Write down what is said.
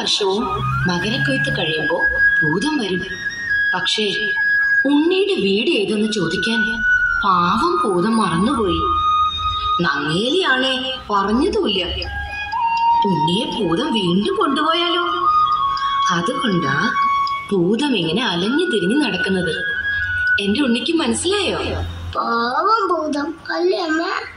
വർഷവും മകരക്കൊയ്ത്ത് കഴിയുമ്പോ ഭൂതം വരും പക്ഷേ ഉണ്ണിയുടെ വീട് ഏതെന്ന് ചോദിക്കാൻ പാവം ഭൂതം മറന്നുപോയി നങ്ങേലിയാണേ പറഞ്ഞതുമില്ല ഉണ്ണിയെ ഭൂതം വീണ്ടും കൊണ്ടുപോയാലോ അതുകൊണ്ടാ ഭൂതം ഇങ്ങനെ അലഞ്ഞു തിരിഞ്ഞു നടക്കുന്നത് എന്റെ ഉണ്ണിക്ക് മനസ്സിലായോ പാവം ഭൂതം അല്ലേ അമ്മ